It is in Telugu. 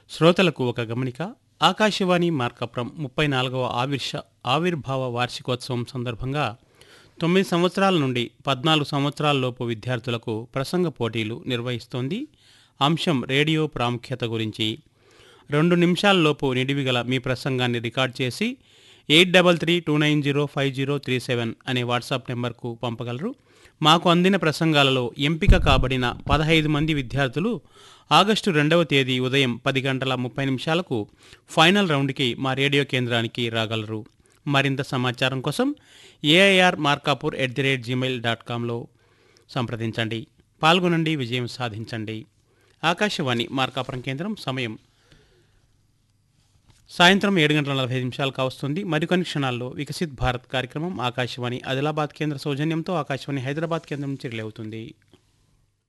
శ్రోతలకు ఒక గమనిక ఆకాశవాణి మార్కాపురం ముప్పై నాలుగవ ఆవిర్ష ఆవిర్భావ వార్షికోత్సవం సందర్భంగా తొమ్మిది సంవత్సరాల నుండి పద్నాలుగు సంవత్సరాలలోపు విద్యార్థులకు ప్రసంగ పోటీలు నిర్వహిస్తోంది అంశం రేడియో ప్రాముఖ్యత గురించి రెండు నిమిషాల్లోపు నిడివిగల మీ ప్రసంగాన్ని రికార్డ్ చేసి eight double three two nine zero five zero three seven అనే వాట్సాప్ నెంబర్కు పంపగలరు మాకు అందిన ప్రసంగాలలో ఎంపిక కాబడిన పదహైదు మంది విద్యార్థులు ఆగస్టు రెండవ తేదీ ఉదయం పది గంటల ముప్పై నిమిషాలకు ఫైనల్ రౌండ్కి మా రేడియో కేంద్రానికి రాగలరు మరింత సమాచారం కోసం AIR Markapur at the rate Gmail dot కామ్లో సంప్రదించండి పాల్గొనండి విజయం సాధించండి ఆకాశవాణి మార్కాపురం కేంద్రం సమయం సాయంత్రం ఏడు గంటల నలభై నిమిషాలు కావస్తుంది మరికొన్ని క్షణాల్లో వికసిత్ భారత్ కార్యక్రమం ఆకాశవాణి ఆదిలాబాద్ కేంద్ర సౌజన్యంతో ఆకాశవాణి హైదరాబాద్ కేంద్రం నుంచి రిలే అవుతుంది